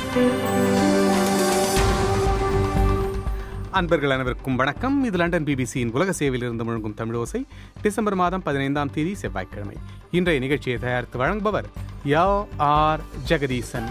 அன்பர்கள் அனைவருக்கும் வணக்கம் இது லண்டன் பிபிசியின் உலக சேவையில் இருந்து முழங்கும் தமிழோசை டிசம்பர் மாதம் பதினைந்தாம் தேதி செவ்வாய்க்கிழமை இன்றைய நிகழ்ச்சியை தயாரித்து வழங்குபவர் யா ஆர் ஜெகதீசன்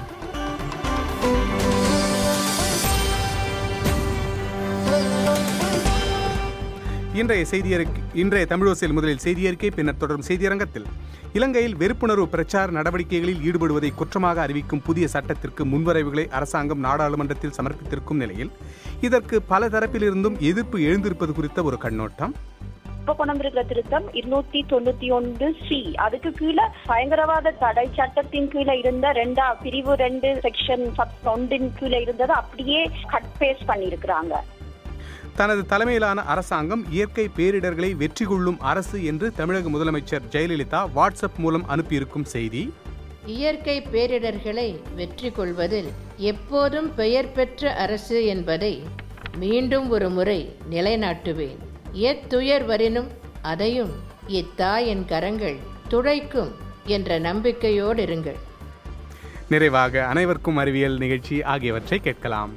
இன்றைய செய்தியறிக்கை இன்றைய தமிழோசையில் முதலில் செய்தியறிக்கை பின்னர் தொடரும் செய்தியரங்கத்தில் இலங்கையில் வெறுப்புணர்வு பிரச்சார நடவடிக்கைகளில் ஈடுபடுவதை குற்றமாக அறிவிக்கும் புதிய சட்டத்திற்கு முன்வரைவுகளை அரசாங்கம் நாடாளுமன்றத்தில் சமர்ப்பித்திருக்கும் நிலையில் இதற்கு பல தரப்பிலிருந்தும் எதிர்ப்பு எழுந்திருப்பது குறித்த ஒரு கண்ணோட்டம் இப்ப கொண்டு வந்திருக்கிற திருத்தம் இருநூத்தி தொண்ணூத்தி ஒன்று சி அதுக்கு கீழே பயங்கரவாத தடை சட்டத்தின் கீழே இருந்த ரெண்டா பிரிவு ரெண்டு செக்ஷன் ஒன்றின் கீழே இருந்ததை அப்படியே கட் பேஸ்ட் பண்ணியிருக்கிறாங்க தனது தலைமையிலான அரசாங்கம் இயற்கை பேரிடர்களை வெற்றி கொள்ளும் அரசு என்று தமிழக முதலமைச்சர் ஜெயலலிதா வாட்ஸ்அப் மூலம் அனுப்பியிருக்கும் செய்தி இயற்கை பேரிடர்களை வெற்றி கொள்வதில் எப்போதும் பெயர் பெற்ற அரசு என்பதை மீண்டும் ஒரு முறை நிலைநாட்டுவேன் எத்துயர் வரினும் அதையும் இத்தாயின் கரங்கள் துடைக்கும் என்ற நம்பிக்கையோடு இருங்கள் நிறைவாக அனைவருக்கும் அறிவியல் நிகழ்ச்சி ஆகியவற்றை கேட்கலாம்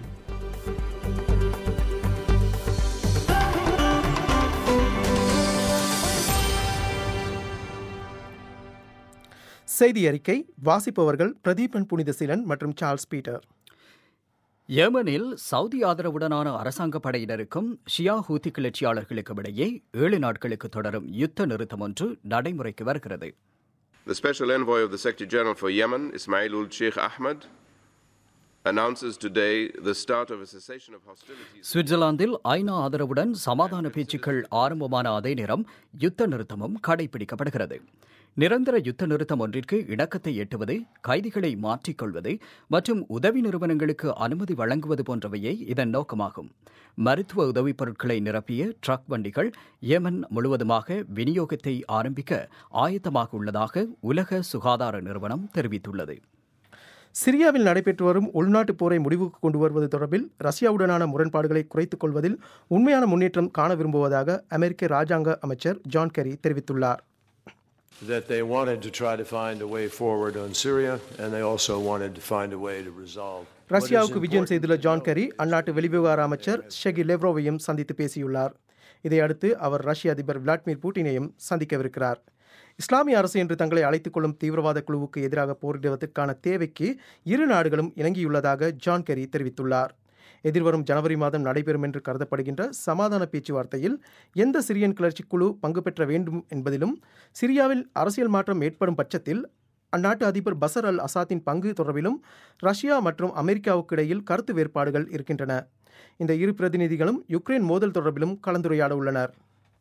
செய்தி அறிக்கை வாசிப்பவர்கள் பிரதீபன் புனிதசீலன் மற்றும் சார்ல்ஸ் பீட்டர் ஏமனில் சவுதி ஆதரவுடனான அரசாங்க படையினருக்கும் ஷியா ஹூத்தி கிளர்ச்சியாளர்களுக்கும் இடையே ஏழு நாட்களுக்கு தொடரும் யுத்த நிறுத்தம் ஒன்று நடைமுறைக்கு வருகிறது The Special Envoy of the Secretary General for Yemen, Ismail ul Sheikh Ahmed, announces today the start of a cessation of hostilities. சுவிட்சர்லாந்தில் ஐநா ஆதரவுடன் சமாதான பேச்சுக்கள் ஆரம்பமான அதே நேரம் யுத்த நிறுத்தமும் கடைபிடிக்கப்படுகிறது நிரந்தர யுத்த நிறுத்தம் ஒன்றிற்கு இணக்கத்தை எட்டுவது கைதிகளை மாற்றிக்கொள்வது மற்றும் உதவி நிறுவனங்களுக்கு அனுமதி வழங்குவது போன்றவையே இதன் நோக்கமாகும் மருத்துவ உதவிப் பொருட்களை நிரப்பிய ட்ரக் வண்டிகள் ஏமன் முழுவதுமாக விநியோகத்தை ஆரம்பிக்க ஆயத்தமாக உள்ளதாக உலக சுகாதார நிறுவனம் தெரிவித்துள்ளது சிரியாவில் நடைபெற்று வரும் உள்நாட்டுப் போரை முடிவுக்கு கொண்டு வருவது தொடர்பில் ரஷ்யாவுடனான முரண்பாடுகளை குறைத்துக் கொள்வதில் உண்மையான முன்னேற்றம் காண விரும்புவதாக அமெரிக்க ராஜாங்க அமைச்சர் ஜான் கெரி தெரிவித்துள்ளார் that they wanted to try to find a way forward on Syria, and they also wanted to find a way to resolve. what is ரஷ்யாவுக்கு விஜயம் important செய்துள்ள to ஜான் know. கெரி அந்நாட்டு வெளிவிவகார அமைச்சர் ஷெகி லெவ்ரோவையும் சந்தித்து பேசியுள்ளார் இதையடுத்து அவர் ரஷ்ய அதிபர் விளாடிமிர் புட்டினையும் சந்திக்கவிருக்கிறார் இஸ்லாமிய அரசு என்று தங்களை அழைத்துக் கொள்ளும் தீவிரவாத குழுவுக்கு எதிராக போரிடுவதற்கான தேவைக்கு இரு நாடுகளும் இணங்கியுள்ளதாக ஜான் கெரி தெரிவித்துள்ளார் எதிர்வரும் ஜனவரி மாதம் நடைபெறும் என்று கருதப்படுகின்ற சமாதான பேச்சுவார்த்தையில் எந்த சிரியன் கிளர்ச்சி குழு பங்கு பெற்ற வேண்டும் என்பதிலும் சிரியாவில் அரசியல் மாற்றம் ஏற்படும் பட்சத்தில் அந்நாட்டு அதிபர் பசர் அல் அசாத்தின் பங்கு தொடர்பிலும் ரஷ்யா மற்றும் அமெரிக்காவுக்கு இடையில் கருத்து வேறுபாடுகள் இருக்கின்றன இந்த இரு பிரதிநிதிகளும் யுக்ரைன் மோதல் தொடர்பிலும் கலந்துரையாட உள்ளனர்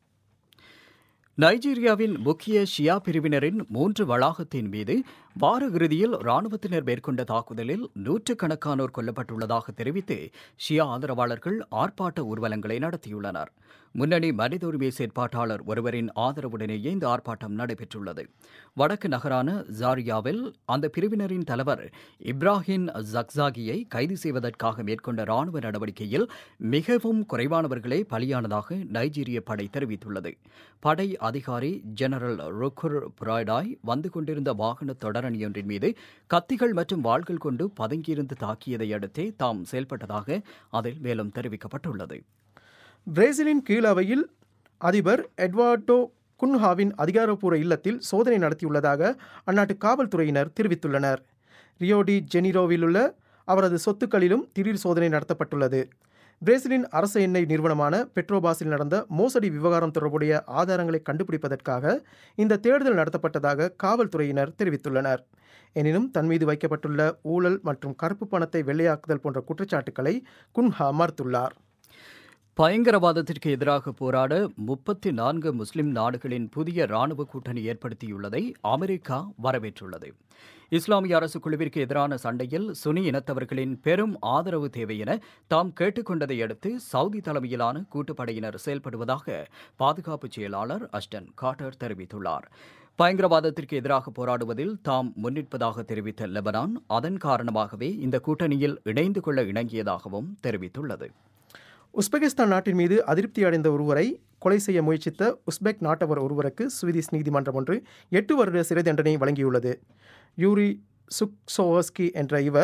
நைஜீரியாவின் முக்கிய ஷியா பிரிவினரின் மூன்று வளாகத்தின் மீது வார இறுதியில் ராணுவத்தினர் மேற்கொண்ட தாக்குதலில் நூற்றுக்கணக்கானோர் கொல்லப்பட்டுள்ளதாக தெரிவித்து ஷியா ஆதரவாளர்கள் ஆர்ப்பாட்ட ஊர்வலங்களை நடத்தியுள்ளனர் முன்னணி மனித உரிமை செயற்பாட்டாளர் ஒருவரின் ஆதரவுடனேயே இந்த ஆர்ப்பாட்டம் நடைபெற்றுள்ளது வடக்கு நகரான ஜாரியாவில் அந்த பிரிவினரின் தலைவர் இப்ராஹிம் ஜக்சாகியை கைது செய்வதற்காக மேற்கொண்ட ராணுவ நடவடிக்கையில் மிகவும் குறைவானவர்களே பலியானதாக நைஜீரிய படை தெரிவித்துள்ளது படை அதிகாரி ஜெனரல் ருக்குர் புராய்டாய் வந்து கொண்டிருந்த வாகன தொடரணியொன்றின் மீது கத்திகள் மற்றும் வாள்கள் கொண்டு பதுங்கியிருந்து தாக்கியதை அடுத்தே தாம் செயல்பட்டதாக அதில் மேலும் தெரிவிக்கப்பட்டுள்ளது பிரேசிலின் கீழவையில் அதிபர் எட்வார்டோ குன்ஹாவின் அதிகாரப்பூர்வ இல்லத்தில் சோதனை நடத்தியுள்ளதாக அந்நாட்டு காவல்துறையினர் தெரிவித்துள்ளனர் ரியோ டி ஜெனிரோவில் உள்ள அவரது சொத்துக்களிலும் திடீர் சோதனை நடத்தப்பட்டுள்ளது பிரேசிலின் அரசு எண்ணெய் நிறுவனமான பெட்ரோபாஸில் நடந்த மோசடி விவகாரம் தொடர்புடைய ஆதாரங்களை கண்டுபிடிப்பதற்காக இந்த தேடுதல் நடத்தப்பட்டதாக காவல்துறையினர் தெரிவித்துள்ளனர் எனினும் தன் மீது வைக்கப்பட்டுள்ள ஊழல் மற்றும் கருப்பு பணத்தை வெள்ளையாக்குதல் போன்ற குற்றச்சாட்டுக்களை குன்ஹா மறுத்துள்ளார் பயங்கரவாதத்திற்கு எதிராக போராட முப்பத்தி நான்கு முஸ்லிம் நாடுகளின் புதிய ராணுவ கூட்டணி ஏற்படுத்தியுள்ளதை அமெரிக்கா வரவேற்றுள்ளது இஸ்லாமிய அரசு குழுவிற்கு எதிரான சண்டையில் சுனி இனத்தவர்களின் பெரும் ஆதரவு தேவை என தாம் கேட்டுக்கொண்டதை அடுத்து சவுதி தலைமையிலான கூட்டுப்படையினர் செயல்படுவதாக பாதுகாப்பு செயலாளர் அஸ்டன் காட்டர் தெரிவித்துள்ளார் பயங்கரவாதத்திற்கு எதிராக போராடுவதில் தாம் முன்னிற்பதாக தெரிவித்த லெபனான் அதன் காரணமாகவே இந்த கூட்டணியில் இணைந்து கொள்ள இணங்கியதாகவும் தெரிவித்துள்ளது உஸ்பெகிஸ்தான் நாட்டின் மீது அதிருப்தி அடைந்த ஒருவரை கொலை செய்ய முயற்சித்த உஸ்பெக் நாட்டவர் ஒருவருக்கு சுவிதிஸ் நீதிமன்றம் ஒன்று எட்டு வருட சிறை தண்டனை வழங்கியுள்ளது யூரி சுக்சோவஸ்கி என்ற இவர்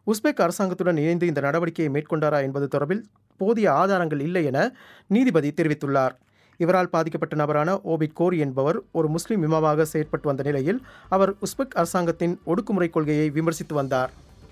உஸ்பெக் அரசாங்கத்துடன் இணைந்து இந்த நடவடிக்கையை மேற்கொண்டாரா என்பது தொடர்பில் போதிய ஆதாரங்கள் இல்லை என நீதிபதி தெரிவித்துள்ளார் இவரால் பாதிக்கப்பட்ட நபரான ஓபிட் கோரி என்பவர் ஒரு முஸ்லிம் இமாமாக செயற்பட்டு வந்த நிலையில் அவர் உஸ்பெக் அரசாங்கத்தின் ஒடுக்குமுறை கொள்கையை விமர்சித்து வந்தார்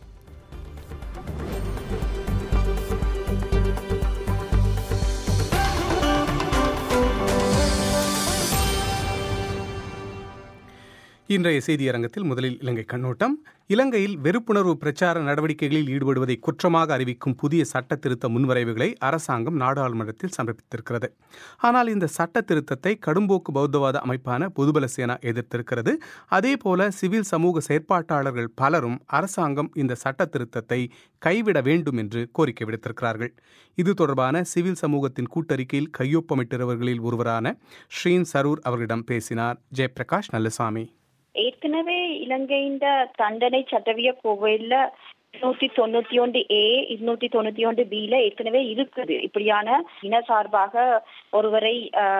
இன்றைய செய்தியரங்கத்தில் முதலில் இலங்கை கண்ணோட்டம் இலங்கையில் வெறுப்புணர்வு பிரச்சார நடவடிக்கைகளில் ஈடுபடுவதை குற்றமாக அறிவிக்கும் புதிய சட்ட திருத்த முன்வரைவுகளை அரசாங்கம் நாடாளுமன்றத்தில் சமர்ப்பித்திருக்கிறது ஆனால் இந்த சட்ட திருத்தத்தை கடும்போக்கு பௌத்தவாத அமைப்பான பொதுபல சேனா எதிர்த்திருக்கிறது அதேபோல சிவில் சமூக செயற்பாட்டாளர்கள் பலரும் அரசாங்கம் இந்த சட்ட திருத்தத்தை கைவிட வேண்டும் என்று கோரிக்கை விடுத்திருக்கிறார்கள் இது தொடர்பான சிவில் சமூகத்தின் கூட்டறிக்கையில் கையொப்பமிட்டவர்களில் ஒருவரான ஸ்ரீன் சரூர் அவர்களிடம் பேசினார் ஜெயபிரகாஷ் நல்லசாமி ஏற்கனவே இலங்கையின் தண்டனை சட்டவிய கோவில்ல இருநூத்தி தொண்ணூத்தி ஒன்று ஏ இருநூத்தி தொண்ணூத்தி ஒன்று பில ஏற்கனவே இருக்குது இப்படியான இன சார்பாக ஒருவரை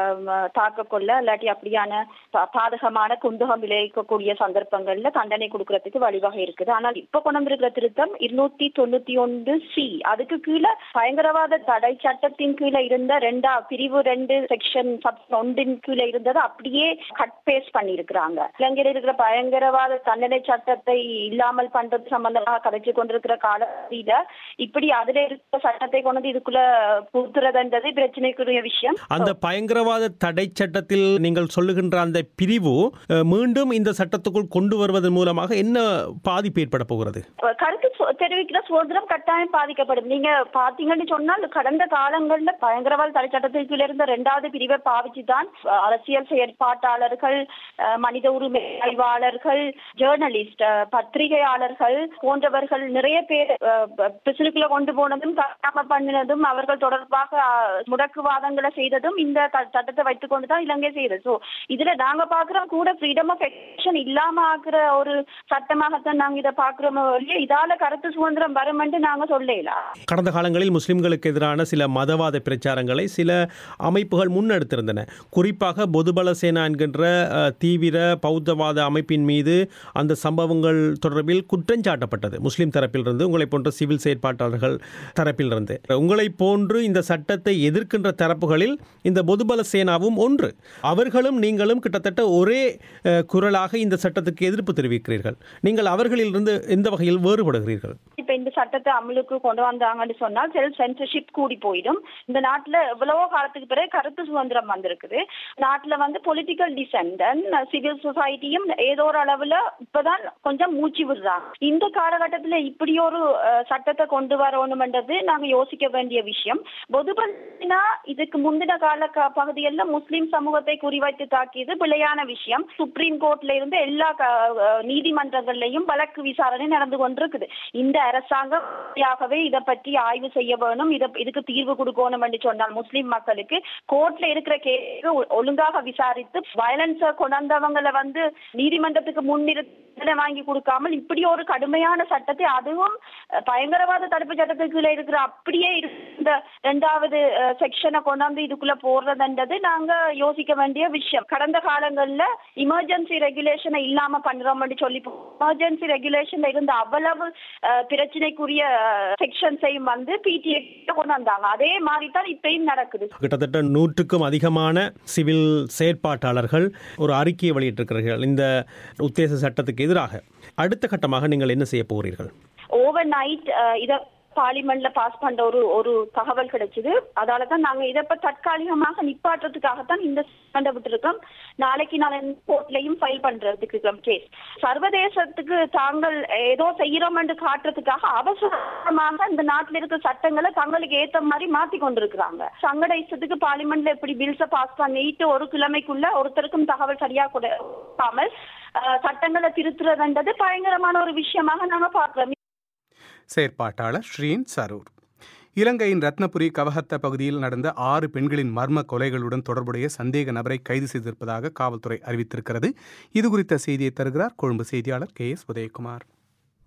தாக்க கொள்ள இல்லாட்டி அப்படியான பாதகமான குந்தகம் விளைவிக்கக்கூடிய சந்தர்ப்பங்கள்ல தண்டனை கொடுக்கறதுக்கு வழிவகை இருக்குது ஆனால் இப்ப கொண்டு வந்திருக்கிற திருத்தம் இருநூத்தி தொண்ணூத்தி ஒன்று சி அதுக்கு கீழே பயங்கரவாத தடை சட்டத்தின் கீழே இருந்த ரெண்டா பிரிவு ரெண்டு செக்ஷன் ஒன்றின் கீழே இருந்ததை அப்படியே கட் பேஸ் பண்ணிருக்கிறாங்க இலங்கையில் இருக்கிற பயங்கரவாத தண்டனை சட்டத்தை இல்லாமல் பண்றது சம்பந்தமாக கதைச்சு கொண்டிருக்கிற காலத்தில இப்படி அதுல இருக்கிற சட்டத்தை கொண்டு இதுக்குள்ள புத்துறதுன்றது பிரச்சனைக்குரிய விஷயம் அந்த பயங்கரவாத தடை சட்டத்தில் நீங்கள் சொல்லுகின்ற அந்த பிரிவு மீண்டும் இந்த சட்டத்துக்குள் கொண்டு வருவதன் மூலமாக என்ன பாதிப்பு ஏற்பட போகிறது கருத்து தெரிவிக்கிற சுதந்திரம் கட்டாயம் பாதிக்கப்படும் நீங்க பாத்தீங்கன்னு சொன்னால் கடந்த காலங்கள்ல பயங்கரவாத தடை சட்டத்திற்கு இருந்த இரண்டாவது பிரிவை பாவிச்சுதான் அரசியல் செயற்பாட்டாளர்கள் மனித உரிமை ஆய்வாளர்கள் ஜேர்னலிஸ்ட் பத்திரிகையாளர்கள் போன்றவர்கள் நிறைய பேர் பிசிலுக்குள்ள கொண்டு போனதும் காணாம பண்ணினதும் அவர்கள் தொடர்பாக முடக்குவாதங்களை செய்ததும் இந்த சட்டத்தை வைத்துக் கொண்டுதான் இலங்கை செய்தது சோ இதுல நாங்க பாக்குறோம் கூட ஃப்ரீடம் ஆஃப் எக்ஸ்பிரஷன் இல்லாம ஆக்குற ஒரு சட்டமாகத்தான் நாங்க இதை பாக்குறோம் இதால கருத்து சுதந்திரம் வரும் என்று நாங்க சொல்லலாம் கடந்த காலங்களில் முஸ்லிம்களுக்கு எதிரான சில மதவாத பிரச்சாரங்களை சில அமைப்புகள் முன்னெடுத்திருந்தன குறிப்பாக பொதுபல சேனா என்கின்ற தீவிர பௌத்தவாத அமைப்பின் மீது அந்த சம்பவங்கள் தொடர்பில் குற்றஞ்சாட்டப்பட்டது முஸ்லிம் தரப்பிலிருந்து உங்களை போன்ற சிவில் செயற்பாட்டாளர்கள் தரப்பிலிருந்து உங்களை போன்று இந்த சட்டத்தை எதிர்க்கின்ற தரப்புகளில் இந்த பொதுபல சேனாவும் ஒன்று அவர்களும் நீங்களும் கிட்டத்தட்ட ஒரே குரலாக இந்த சட்டத்துக்கு எதிர்ப்பு தெரிவிக்கிறீர்கள் நீங்கள் அவர்களிலிருந்து எந்த வகையில் வேறுபடுகிறீர்கள் இப்ப இந்த சட்டத்தை அமலுக்கு கொண்டு வந்தாங்கன்னு சொன்னால் செல்ஃப் சென்சர்ஷிப் கூடி போயிடும் இந்த நாட்டுல எவ்வளவோ காலத்துக்கு பிறகு கருத்து சுதந்திரம் வந்திருக்குது நாட்டுல வந்து பொலிட்டிக்கல் டிசென்டன் சிவில் சொசைட்டியும் ஏதோ ஒரு அளவுல இப்பதான் கொஞ்சம் மூச்சு விடுறாங்க இந்த காலகட்டத்துல இப்படி ஒரு சட்டத்தை கொண்டு வரணும்ன்றது நாங்க யோசிக்க வேண்டிய விஷயம் பொதுபலினா இதுக்கு முந்தின கால பகுதியில் முஸ்லிம் சமூகத்தை குறிவைத்து தாக்கியது பிழையான விஷயம் சுப்ரீம் கோர்ட்ல இருந்து எல்லா நீதிமன்றங்கள்லயும் வழக்கு விசாரணை நடந்து கொண்டிருக்குது இந்த அரசாங்கம் இதை பற்றி ஆய்வு செய்ய வேணும் இத இதுக்கு தீர்வு கொடுக்கணும் என்று சொன்னால் முஸ்லிம் மக்களுக்கு கோர்ட்ல இருக்கிற கேஸ் ஒழுங்காக விசாரித்து வயலன்ஸ கொண்டாந்தவங்களை வந்து நீதிமன்றத்துக்கு முன்னிறுத்தலை வாங்கி கொடுக்காமல் இப்படி ஒரு கடுமையான சட்டத்தை அதுவும் பயங்கரவாத தடுப்பு சட்டத்துக்குள்ள இருக்கிற அப்படியே இந்த ரெண்டாவது செக்ஷனை கொண்டாந்து இதுக்குள்ள போடுறதுன்றது நாங்க யோசிக்க வேண்டிய விஷயம் கடந்த காலங்கள்ல இமர்ஜென்சி ரெகுலேஷனை இல்லாம பண்றோம்னு சொல்லி எமர்ஜென்சி ரெகுலேஷன்ல இருந்த அவ்வளவு பிரச்சனைக்குரிய செக்ஷன்ஸையும் வந்து பிடிஏ கொண்டு வந்தாங்க அதே மாதிரி தான் இப்பயும் நடக்குது கிட்டத்தட்ட நூற்றுக்கும் அதிகமான சிவில் செயற்பாட்டாளர்கள் ஒரு அறிக்கையை வெளியிட்டிருக்கிறார்கள் இந்த உத்தேச சட்டத்துக்கு எதிராக அடுத்த கட்டமாக நீங்கள் என்ன செய்ய போகிறீர்கள் ஓவர் நைட் இத பார்லிமெண்ட்ல பாஸ் பண்ற ஒரு ஒரு தகவல் கிடைச்சது அதால தான் நாங்க இதை இப்ப தற்காலிகமாக நிப்பாட்டுறதுக்காகத்தான் இந்த சண்டை விட்டுருக்கோம் நாளைக்கு நான் கோர்ட்லயும் ஃபைல் பண்றதுக்கு கேஸ் சர்வதேசத்துக்கு தாங்கள் ஏதோ செய்யறோம் என்று காட்டுறதுக்காக அவசரமாக இந்த நாட்டில் இருக்க சட்டங்களை தங்களுக்கு ஏத்த மாதிரி மாத்தி கொண்டிருக்கிறாங்க சங்கட இஷ்டத்துக்கு பார்லிமெண்ட்ல எப்படி பில்ஸ பாஸ் பண்ணிட்டு ஒரு கிழமைக்குள்ள ஒருத்தருக்கும் தகவல் சரியா கொடுக்காமல் சட்டங்களை திருத்துறதுன்றது பயங்கரமான ஒரு விஷயமாக நாங்க பாக்குறோம் செயற்பாட்டாளர் ஸ்ரீன் சரூர் இலங்கையின் ரத்னபுரி கவஹத்த பகுதியில் நடந்த ஆறு பெண்களின் மர்ம கொலைகளுடன் தொடர்புடைய சந்தேக நபரை கைது செய்திருப்பதாக காவல்துறை அறிவித்திருக்கிறது இது குறித்த செய்தியை தருகிறார் கொழும்பு செய்தியாளர் கே எஸ் உதயகுமார்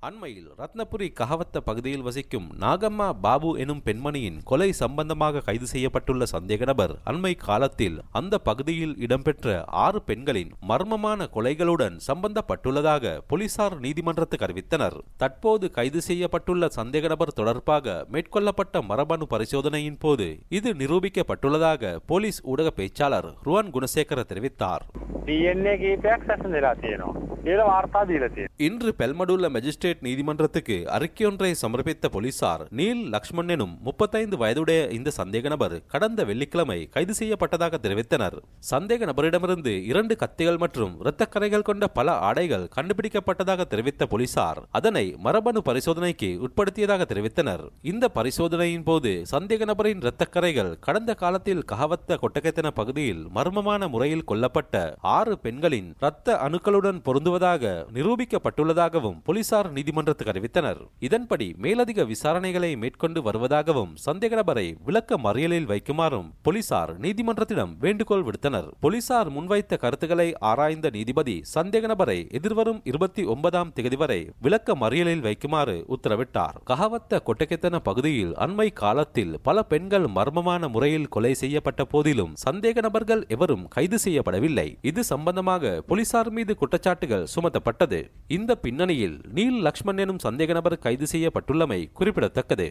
அண்மையில் ரத்னபுரி கஹவத்த பகுதியில் வசிக்கும் நாகம்மா பாபு எனும் பெண்மணியின் கொலை சம்பந்தமாக கைது செய்யப்பட்டுள்ள சந்தேக நபர் அண்மை காலத்தில் அந்த பகுதியில் இடம்பெற்ற ஆறு பெண்களின் மர்மமான கொலைகளுடன் சம்பந்தப்பட்டுள்ளதாக போலீசார் நீதிமன்றத்துக்கு அறிவித்தனர் தற்போது கைது செய்யப்பட்டுள்ள சந்தேக நபர் தொடர்பாக மேற்கொள்ளப்பட்ட மரபணு பரிசோதனையின் போது இது நிரூபிக்கப்பட்டுள்ளதாக போலீஸ் ஊடக பேச்சாளர் ருவான் குணசேகர தெரிவித்தார் DNA කීපයක් සැසඳලා තියෙනවා. කියලා වාර්තා දීලා තියෙනවා. இன்று பெல்மடுள்ள மெஜிஸ்ட்ரேட் நீதிமன்றத்துக்கு அறிக்கையொன்றை சமர்ப்பித்த போலீசார் நீல் லக்ஷ்மண் எனும் முப்பத்தைந்து வயதுடைய இந்த சந்தேக நபர் கடந்த வெள்ளிக்கிழமை கைது செய்யப்பட்டதாக தெரிவித்தனர் சந்தேக நபரிடமிருந்து இரண்டு கத்திகள் மற்றும் இரத்தக்கரைகள் கொண்ட பல ஆடைகள் கண்டுபிடிக்கப்பட்டதாக தெரிவித்த போலீசார் அதனை மரபணு பரிசோதனைக்கு உட்படுத்தியதாக தெரிவித்தனர் இந்த பரிசோதனையின் போது சந்தேக நபரின் இரத்தக்கரைகள் கடந்த காலத்தில் கஹவத்த கொட்டகைத்தன பகுதியில் மர்மமான முறையில் கொல்லப்பட்ட ஆறு பெண்களின் இரத்த அணுக்களுடன் பொருந்துவதாக நிரூபிக்கப்பட்டுள்ளதாகவும் போலீசார் நீதிமன்றத்துக்கு அறிவித்தனர் இதன்படி மேலதிக விசாரணைகளை மேற்கொண்டு வருவதாகவும் சந்தேக நபரை விளக்க மறியலில் வைக்குமாறும் போலீசார் நீதிமன்றத்திடம் வேண்டுகோள் விடுத்தனர் போலீசார் முன்வைத்த கருத்துக்களை ஆராய்ந்த நீதிபதி சந்தேக நபரை எதிர்வரும் இருபத்தி ஒன்பதாம் தேதி வரை விளக்க மறியலில் வைக்குமாறு உத்தரவிட்டார் கஹவத்த கொட்டகைத்தன பகுதியில் அண்மை காலத்தில் பல பெண்கள் மர்மமான முறையில் கொலை செய்யப்பட்ட போதிலும் சந்தேக நபர்கள் எவரும் கைது செய்யப்படவில்லை இது சம்பந்தமாக போலீசார் மீது குற்றச்சாட்டுகள் சுமத்தப்பட்டது இந்த பின்னணியில் நீல் லக்ஷ்மண் எனும் சந்தேக நபர் கைது செய்யப்பட்டுள்ளமை குறிப்பிடத்தக்கது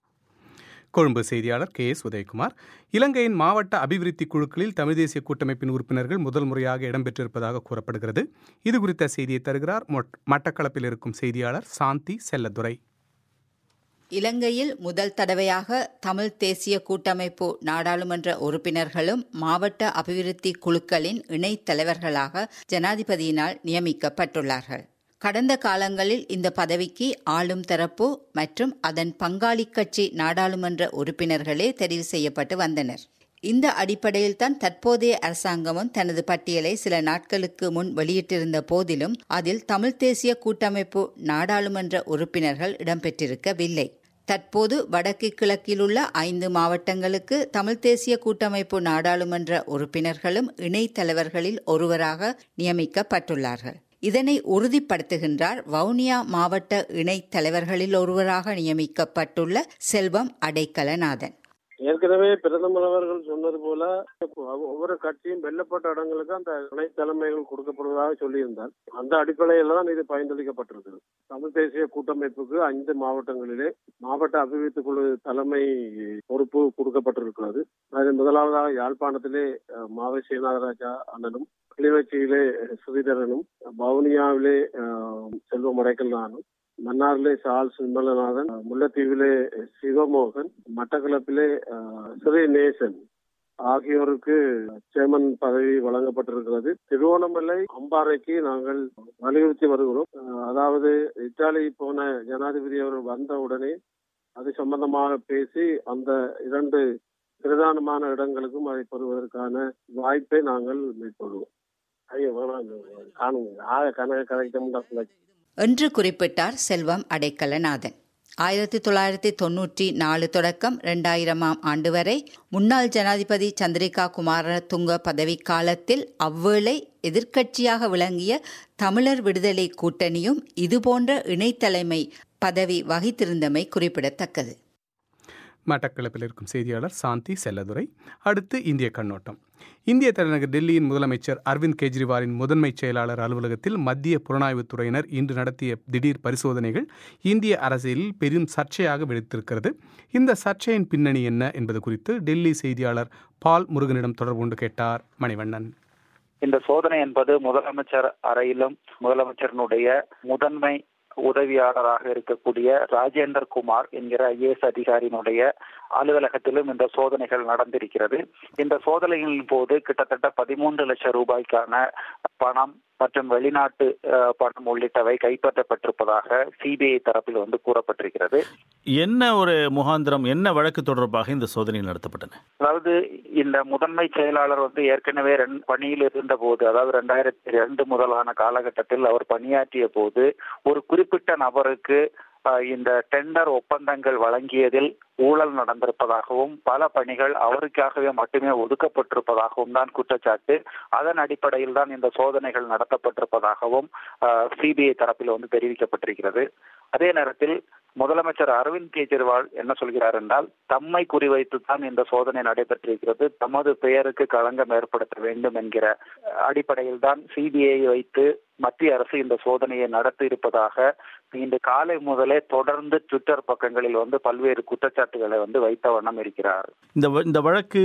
கொழும்பு செய்தியாளர் கே எஸ் உதயகுமார் இலங்கையின் மாவட்ட அபிவிருத்தி குழுக்களில் தமிழ் தேசிய கூட்டமைப்பின் உறுப்பினர்கள் முதல் முறையாக இடம்பெற்றிருப்பதாக கூறப்படுகிறது இது குறித்த செய்தியை தருகிறார் மொட்- மட்டக்களப்பில் இருக்கும் செய்தியாளர் சாந்தி செல்லதுரை இலங்கையில் முதல் தடவையாக தமிழ் தேசிய கூட்டமைப்பு நாடாளுமன்ற உறுப்பினர்களும் மாவட்ட அபிவிருத்தி குழுக்களின் இணைத் தலைவர்களாக ஜனாதிபதியினால் நியமிக்கப்பட்டுள்ளார்கள் கடந்த காலங்களில் இந்த பதவிக்கு ஆளும் தரப்பு மற்றும் அதன் பங்காளி கட்சி நாடாளுமன்ற உறுப்பினர்களே தெரிவு செய்யப்பட்டு வந்தனர் இந்த அடிப்படையில் தான் தற்போதைய அரசாங்கமும் தனது பட்டியலை சில நாட்களுக்கு முன் வெளியிட்டிருந்த போதிலும் அதில் தமிழ் தேசிய கூட்டமைப்பு நாடாளுமன்ற உறுப்பினர்கள் இடம்பெற்றிருக்கவில்லை தற்போது வடக்கு கிழக்கில் உள்ள ஐந்து மாவட்டங்களுக்கு தமிழ் தேசிய கூட்டமைப்பு நாடாளுமன்ற உறுப்பினர்களும் இணைத் தலைவர்களில் ஒருவராக நியமிக்கப்பட்டுள்ளார்கள் இதனை உறுதிப்படுத்துகின்றார் வவுனியா மாவட்ட இணைத் தலைவர்களில் ஒருவராக நியமிக்கப்பட்டுள்ள செல்வம் அடைக்கலநாதன் ஏற்கனவே பிரதமர் அவர்கள் சொன்னது போல ஒவ்வொரு கட்சியும் வெல்லப்பட்ட இடங்களுக்கு அந்த துணை தலைமைகள் கொடுக்கப்படுவதாக சொல்லியிருந்தார் அந்த அடிப்படையில் தான் இது பயன்படுத்தப்பட்டிருக்கிறது தமிழ் தேசிய கூட்டமைப்புக்கு ஐந்து மாவட்டங்களிலே மாவட்ட அபிவிருத்தி குழு தலைமை பொறுப்பு கொடுக்கப்பட்டிருக்கிறது அதில் முதலாவதாக யாழ்ப்பாணத்திலே அஹ், மாவை சீனாதராஜா அண்ணனும் கிளிநொச்சியிலே ஸ்ரீதரனும் வவுனியாவிலே அஹ், செல்வம் அடைக்கலானும் மன்னாரிலே சார்ல்ஸ் விமலநாதன் முல்லைத்தீவிலே சிவமோகன் மட்டக்களப்பிலே அஹ், ஸ்ரீ நேசன் ஆகியோருக்கு சேர்மன் பதவி வழங்கப்பட்டிருக்கிறது திருவோணமலை அம்பாறைக்கு நாங்கள் வலியுறுத்தி வருகிறோம் அஹ், அதாவது இத்தாலி போன ஜனாதிபதி அவர்கள் வந்த உடனே அது சம்பந்தமாக பேசி அந்த இரண்டு பிரதானமான இடங்களுக்கும் அதை பெறுவதற்கான வாய்ப்பை நாங்கள் மேற்கொள்வோம் ஐயோ வேணாம் காணுங்க ஆக கணக்கு கதைக்க என்று குறிப்பிட்டார் செல்வம் அடைக்கலநாதன் ஆயிரத்தி தொள்ளாயிரத்தி தொன்னூற்றி நாலு தொடக்கம் இரண்டாயிரமாம் ஆண்டு வரை முன்னாள் ஜனாதிபதி சந்திரிகா குமாரதுங்க பதவிக்காலத்தில் அவ்வேளை எதிர்க்கட்சியாக விளங்கிய தமிழர் விடுதலை கூட்டணியும் இதுபோன்ற இணைத்தலைமை பதவி வகித்திருந்தமை குறிப்பிடத்தக்கது மட்டக்களப்பில் இருக்கும் செய்தியாளர் சாந்தி செல்லதுரை அடுத்து இந்திய கண்ணோட்டம் இந்திய தலைநகர் டெல்லியின் முதலமைச்சர் அரவிந்த் கெஜ்ரிவாலின் முதன்மைச் செயலாளர் அலுவலகத்தில் மத்திய புலனாய்வுத் துறையினர் இன்று நடத்திய திடீர் பரிசோதனைகள் இந்திய அரசியலில் பெரும் சர்ச்சையாக வெடித்திருக்கிறது இந்த சர்ச்சையின் பின்னணி என்ன என்பது குறித்து டெல்லி செய்தியாளர் பால் முருகனிடம் தொடர்பு கொண்டு கேட்டார் மணிவண்ணன் இந்த சோதனை என்பது முதலமைச்சர் அறையிலும் முதலமைச்சரினுடைய முதன்மை உதவியாளராக இருக்கக்கூடிய ராஜேந்தர் குமார் என்கிற ஐஏஎஸ் அதிகாரியினுடைய அலுவலகத்திலும் இந்த சோதனைகள் நடந்திருக்கிறது இந்த சோதனைகளின் போது கிட்டத்தட்ட பதிமூன்று லட்சம் ரூபாய்க்கான பணம் மற்றும் வெளிநாட்டு அஹ், பணம் உள்ளிட்டவை கைப்பற்றப்பட்டிருப்பதாக சிபிஐ தரப்பில் வந்து கூறப்பட்டிருக்கிறது என்ன ஒரு முகாந்திரம் என்ன வழக்கு தொடர்பாக இந்த சோதனை நடத்தப்பட்டன அதாவது இந்த முதன்மை செயலாளர் வந்து ஏற்கனவே ரெண்- பணியில் இருந்த போது அதாவது ரெண்டாயிரத்தி ரெண்டு முதலான காலகட்டத்தில் அவர் பணியாற்றிய போது ஒரு குறிப்பிட்ட நபருக்கு அஹ், இந்த டெண்டர் ஒப்பந்தங்கள் வழங்கியதில் ஊழல் நடந்திருப்பதாகவும் பல பணிகள் அவருக்காகவே மட்டுமே ஒதுக்கப்பட்டிருப்பதாகவும் தான் குற்றச்சாட்டு அதன் அடிப்படையில் தான் இந்த சோதனைகள் நடத்தப்பட்டிருப்பதாகவும் சிபிஐ தரப்பில் வந்து தெரிவிக்கப்பட்டிருக்கிறது அதே நேரத்தில் முதலமைச்சர் அரவிந்த் கெஜ்ரிவால் என்ன சொல்கிறார் என்றால் தம்மை குறிவைத்து தான் இந்த சோதனை நடைபெற்றிருக்கிறது தமது பெயருக்கு களங்கம் ஏற்படுத்த வேண்டும் என்கிற அடிப்படையில் தான் சிபிஐ வைத்து மத்திய அரசு இந்த சோதனையை நடத்தி இருப்பதாக இன்று காலை முதலே தொடர்ந்து ட்விட்டர் பக்கங்களில் வந்து பல்வேறு குற்றச்சாட்டுகளை வந்து வைத்த வண்ணம் இருக்கிறார் இந்த வ- இந்த வழக்கு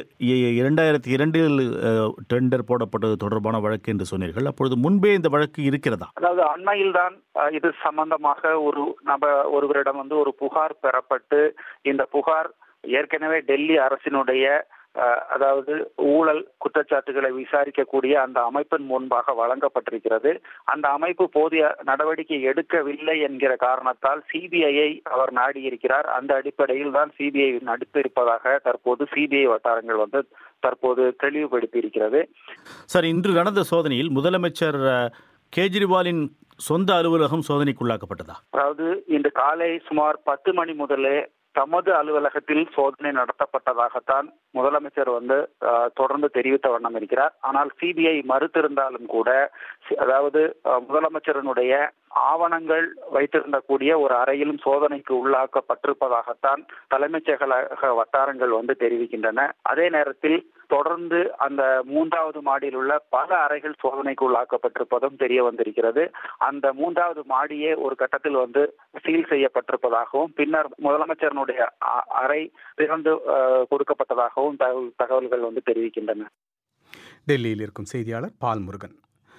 இ- இரண்டாயிரத்தி இரண்டில் அஹ், டெண்டர் போடப்பட்டது தொடர்பான வழக்கு என்று சொன்னீர்கள் அப்பொழுது முன்பே இந்த வழக்கு இருக்கிறதா அதாவது அண்மையில் தான் அஹ், இது சம்பந்தமாக ஒரு நப ஒருவரிடம் வந்து ஒரு புகார் பெறப்பட்டு இந்த புகார் ஏற்கனவே டெல்லி அரசினுடைய அஹ், அதாவது ஊழல் குற்றச்சாட்டுகளை விசாரிக்கக்கூடிய அந்த அமைப்பின் முன்பாக வழங்கப்பட்டிருக்கிறது அந்த அமைப்பு போதிய நடவடிக்கை எடுக்கவில்லை என்கிற காரணத்தால் சிபிஐயை அவர் நாடியிருக்கிறார் அந்த அடிப்படையில் தான் சிபிஐ நடித்திருப்பதாக தற்போது சிபிஐ வட்டாரங்கள் வந்து தற்போது தெளிவுபடுத்தி இருக்கிறது சார் இன்று நடந்த சோதனையில் முதலமைச்சர் அஹ், கேஜ்ரிவாலின் சொந்த அலுவலகம் சோதனைக்குள்ளாக்கப்பட்டதா அதாவது இன்று காலை சுமார் பத்து மணி முதலே தமது அலுவலகத்தில் சோதனை நடத்தப்பட்டதாகத்தான் முதலமைச்சர் வந்து அஹ், தொடர்ந்து தெரிவித்த வண்ணம் இருக்கிறார் ஆனால் சிபிஐ மறுத்திருந்தாலும் கூட சி- அதாவது அஹ், முதலமைச்சரினுடைய ஆவணங்கள் வைத்திருந்த கூடிய ஒரு அறையிலும் சோதனைக்கு உள்ளாக்கப்பட்டிருப்பதாகத்தான் தலைமைச் செயலக வட்டாரங்கள் வந்து தெரிவிக்கின்றன அதே நேரத்தில் தொடர்ந்து அந்த மூன்றாவது மாடியில் உள்ள பல அறைகள் சோதனைக்கு உள்ளாக்கப்பட்டிருப்பதும் தெரிய வந்திருக்கிறது அந்த மூன்றாவது மாடியே ஒரு கட்டத்தில் வந்து சீல் செய்யப்பட்டிருப்பதாகவும் பின்னர் முதலமைச்சரனுடைய அ- அறை திறந்து அஹ், கொடுக்கப்பட்டதாகவும் தகவல் தகவல்கள் வந்து தெரிவிக்கின்றன டெல்லியில் இருக்கும் செய்தியாளர் பால் முருகன்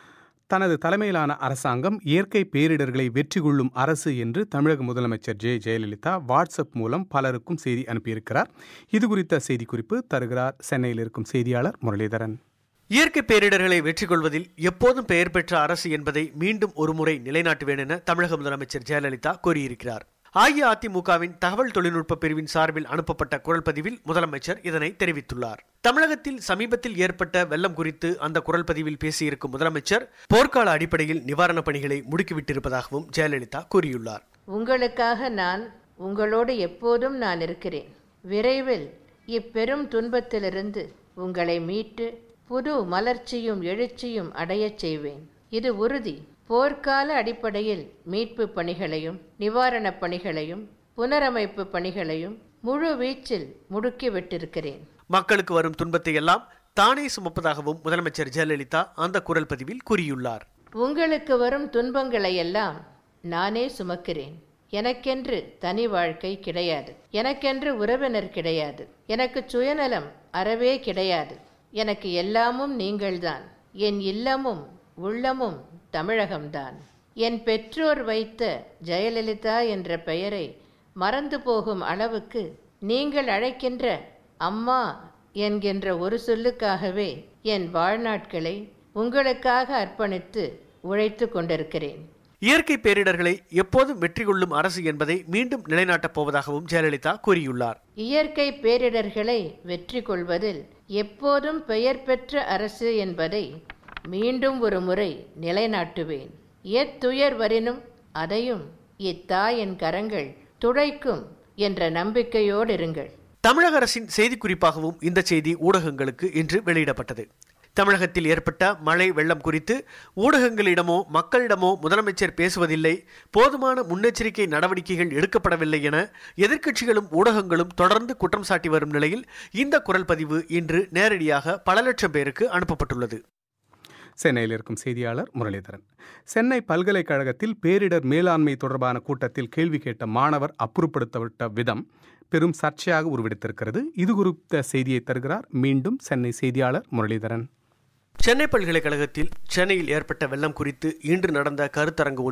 தனது தலைமையிலான அரசாங்கம் இயற்கை பேரிடர்களை வெற்றி கொள்ளும் அரசு என்று தமிழக முதலமைச்சர் ஜெ ஜெயலலிதா வாட்ஸ்அப் மூலம் பலருக்கும் செய்தி அனுப்பியிருக்கிறார் இது குறித்த செய்திக்குறிப்பு தருகிறார் சென்னையில் இருக்கும் செய்தியாளர் முரளிதரன் இயற்கை பேரிடர்களை வெற்றி கொள்வதில் எப்போதும் பெயர் பெற்ற அரசு என்பதை மீண்டும் ஒருமுறை நிலைநாட்டுவேன் என தமிழக முதலமைச்சர் ஜெயலலிதா கூறியிருக்கிறார் அஇஅதிமுகவின் தகவல் தொழில்நுட்ப பிரிவின் சார்பில் அனுப்பப்பட்ட குரல் பதிவில் முதலமைச்சர் இதனை தெரிவித்துள்ளார் தமிழகத்தில் சமீபத்தில் ஏற்பட்ட வெள்ளம் குறித்து அந்த குரல் பதிவில் பேசியிருக்கும் முதலமைச்சர் போர்க்கால அடிப்படையில் நிவாரணப் பணிகளை முடுக்கிவிட்டிருப்பதாகவும் ஜெயலலிதா கூறியுள்ளார் உங்களுக்காக நான் உங்களோடு எப்போதும் நான் இருக்கிறேன் விரைவில் இப்பெரும் துன்பத்திலிருந்து உங்களை மீட்டு புது மலர்ச்சியும் எழுச்சியும் அடையச் செய்வேன் இது உறுதி போர்க்கால அடிப்படையில் மீட்பு பணிகளையும் நிவாரணப் பணிகளையும் புனரமைப்பு பணிகளையும் முழு வீச்சில் முடுக்கி விட்டிருக்கிறேன் மக்களுக்கு வரும் துன்பத்தை எல்லாம் தானே சுமப்பதாகவும் முதலமைச்சர் ஜெயலலிதா அந்த குரல் பதிவில் கூறியுள்ளார் உங்களுக்கு வரும் துன்பங்களை எல்லாம் நானே சுமக்கிறேன் எனக்கென்று தனி வாழ்க்கை கிடையாது எனக்கென்று உறவினர் கிடையாது எனக்கு சுயநலம் அறவே கிடையாது எனக்கு எல்லாமும் நீங்கள்தான் என் இல்லமும் உள்ளமும் தமிழகம்தான் என் பெற்றோர் வைத்த ஜெயலலிதா என்ற பெயரை மறந்து போகும் அளவுக்கு நீங்கள் அழைக்கின்ற அம்மா என்கின்ற ஒரு சொல்லுக்காகவே என் வாழ்நாட்களை உங்களுக்காக அர்ப்பணித்து உழைத்து கொண்டிருக்கிறேன் இயற்கை பேரிடர்களை எப்போதும் வெற்றி கொள்ளும் அரசு என்பதை மீண்டும் நிலைநாட்டப் போவதாகவும் ஜெயலலிதா கூறியுள்ளார் இயற்கை பேரிடர்களை வெற்றி கொள்வதில் எப்போதும் பெயர் பெற்ற அரசு என்பதை மீண்டும் ஒரு முறை நிலைநாட்டுவேன் எத்துயர் வரினும் அதையும் இத்தாயின் கரங்கள் துடைக்கும் என்ற நம்பிக்கையோடு இருங்கள் தமிழக அரசின் செய்திக்குறிப்பாகவும் இந்த செய்தி ஊடகங்களுக்கு இன்று வெளியிடப்பட்டது தமிழகத்தில் ஏற்பட்ட மழை வெள்ளம் குறித்து ஊடகங்களிடமோ மக்களிடமோ முதலமைச்சர் பேசுவதில்லை போதுமான முன்னெச்சரிக்கை நடவடிக்கைகள் எடுக்கப்படவில்லை என எதிர்க்கட்சிகளும் ஊடகங்களும் தொடர்ந்து குற்றம் சாட்டி வரும் நிலையில் இந்த குரல் பதிவு இன்று நேரடியாக பல லட்சம் பேருக்கு அனுப்பப்பட்டுள்ளது சென்னையில் இருக்கும் செய்தியாளர் முரளிதரன் சென்னை பல்கலைக்கழகத்தில் பேரிடர் மேலாண்மை தொடர்பான கூட்டத்தில் கேள்வி கேட்ட மாணவர் அப்புறப்படுத்தப்பட்ட விதம் பெரும் சர்ச்சையாக உருவெடுத்திருக்கிறது இது குறித்த செய்தியை தருகிறார் மீண்டும் சென்னை செய்தியாளர் முரளிதரன் சென்னை பல்கலைக்கழகத்தில் சென்னையில் ஏற்பட்ட வெள்ளம் குறித்து இன்று நடந்த கருத்தரங்கு ஒன்றில்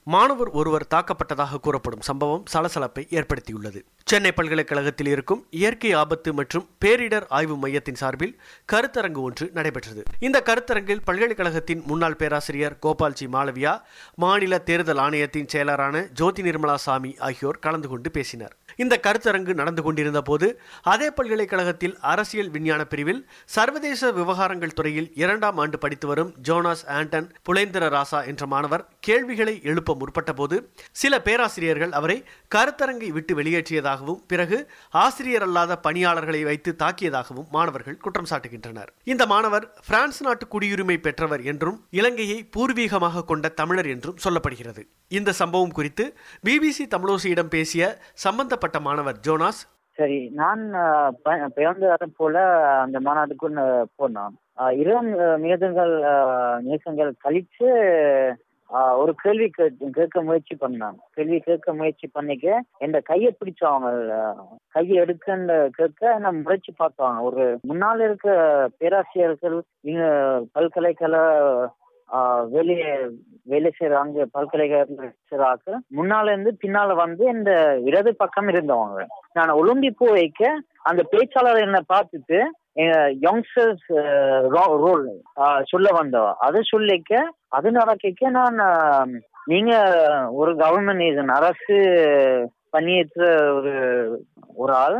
மாணவர் ஒருவர் தாக்கப்பட்டதாக கூறப்படும் சம்பவம் சலசலப்பை ஏற்படுத்தியுள்ளது சென்னை பல்கலைக்கழகத்தில் இருக்கும் இயற்கை ஆபத்து மற்றும் பேரிடர் ஆய்வு மையத்தின் சார்பில் கருத்தரங்கு ஒன்று நடைபெற்றது இந்த கருத்தரங்கில் பல்கலைக்கழகத்தின் முன்னாள் பேராசிரியர் கோபால்ஜி மாளவியா மாநில தேர்தல் ஆணையத்தின் செயலரான ஜோதி நிர்மலா சாமி ஆகியோர் கலந்து கொண்டு பேசினர் இந்த கருத்தரங்கு நடந்து கொண்டிருந்த போது அதே பல்கலைக்கழகத்தில் அரசியல் விஞ்ஞான பிரிவில் சர்வதேச விவகாரங்கள் துறையில் இரண்டாம் ஆண்டு படித்து வரும் ஜோனாஸ் ஆண்டன் புலேந்திர ராசா என்ற மாணவர் கேள்விகளை எழுப்ப முற்பட்ட போது சில பேராசிரியர்கள் அவரை கருத்தரங்கை விட்டு வெளியேற்றியதாகவும் பிறகு ஆசிரியர் அல்லாத பணியாளர்களை வைத்து தாக்கியதாகவும் மாணவர்கள் குற்றம் சாட்டுகின்றனர் இந்த மாணவர் பிரான்ஸ் நாட்டு குடியுரிமை பெற்றவர் என்றும் இலங்கையை பூர்வீகமாக கொண்ட தமிழர் என்றும் சொல்லப்படுகிறது இந்த சம்பவம் குறித்து பிபிசி தமிழோசியிடம் பேசிய சம்பந்தப்பட்ட மாணவர் ஜோனாஸ் சரி நான் பிறந்த வாரம் போல அந்த மாநாட்டுக்கு போனோம் இரு நிமிடங்கள் நிமிஷங்கள் கழிச்சு ஒரு கேள்வி கேட்க முயற்சி பண்ணாங்க கேள்வி கேட்க முயற்சி பண்ணிக்க என் கையை பிடிச்சவங்க கையை எடுக்கன்னு கேட்க நான் முறைச்சு பார்த்தாங்க ஒரு முன்னால் இருக்க பேராசிரியர்கள் இங்க பல்கலைக்கழக வெளியே வேலை செய்யறாங்க பல்கலைக்கழக முன்னால இருந்து பின்னால வந்து இந்த இடது பக்கம் இருந்தவங்க நான் ஒலும்பி பூ வைக்க அந்த பேச்சாளர் என்ன பார்த்துட்டு யங்ஸ்டர்ஸ் ரோல் சொல்ல வந்தோம் அதை சொல்லிக்க அது நடக்க நான் நீங்க ஒரு கவர்மெண்ட் இது அரசு பணியேற்ற ஒரு ஒரு ஆள்